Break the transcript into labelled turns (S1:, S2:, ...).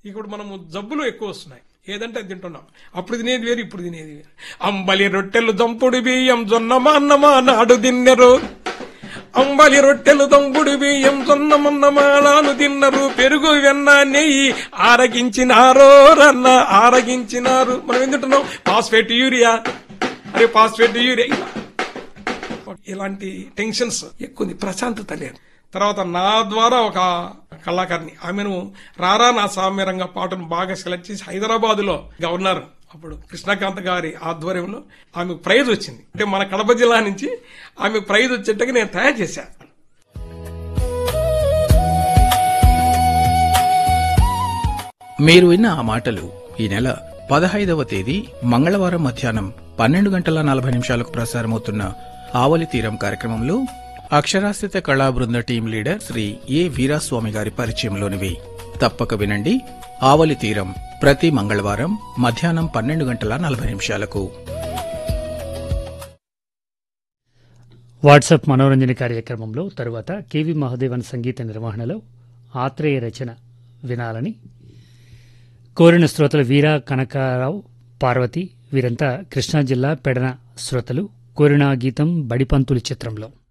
S1: ఇప్పుడు మనము జబ్బులు ఎక్కువ వస్తున్నాయి ఏదంటే అది తింటున్నాం అప్పుడు తినేది వేరు ఇప్పుడు తినేది వేరు అంబలి రొట్టెలు దంపుడు బియ్యం జొన్నమా అన్నమా నాడు తిన్నరు అంబలి రొట్టెలు దంపుడు బియ్యం జొన్నమన్నమా నాను తిన్నరు పెరుగు వెన్న నెయ్యి ఆరగించినారో రన్న ఆరగించినారు మనం ఏం తింటున్నాం ఫాస్ఫేట్ యూరియా అరే ఫాస్ఫేట్ యూరియా ఇలా. ఇలాంటి టెన్షన్స్ ఎక్కువ ఉంది ప్రశాంతత లేదు తర్వాత నా ద్వారా ఒక కళాకారిణి ఆమెను రారా నా సామ్యరంగ పాటను బాగా సెలెక్ట్ చేసి హైదరాబాద్ లో గవర్నర్ అప్పుడు కృష్ణకాంత్ గారి ఆధ్వర్యంలో ఆమెకు ప్రైజ్ వచ్చింది అంటే మన కడప జిల్లా నుంచి ఆమె ప్రైజ్ వచ్చేట్టుగా నేను తయారు చేశాను
S2: మీరు విన్న ఆ మాటలు ఈ నెల పదహైదవ తేదీ మంగళవారం మధ్యాహ్నం పన్నెండు గంటల నలభై నిమిషాలకు ప్రసారమవుతున్న ఆవలి తీరం కార్యక్రమంలో అక్షరాస్యత కళా బృంద team leader Shri A Veeraswamy గారి పరిచయంలోనివి తప్పక వినండి ఆవలి తీరం ప్రతి మంగళవారం మధ్యాహ్నం పన్నెండు గంటల నలభై నిమిషాలకు
S3: వాట్సాప్ మనోరంజన కార్యక్రమంలో తరువాత కేవి మహాదేవన్ సంగీత నిర్వహణలో ఆత్రేయ రచన వినాలని కోరిన శ్రోతలు వీర కనకారావు పార్వతి వీరంతా కృష్ణా జిల్లా పెడన శ్రోతలు కోరిన గీతం బడిపంతులు చిత్రంలో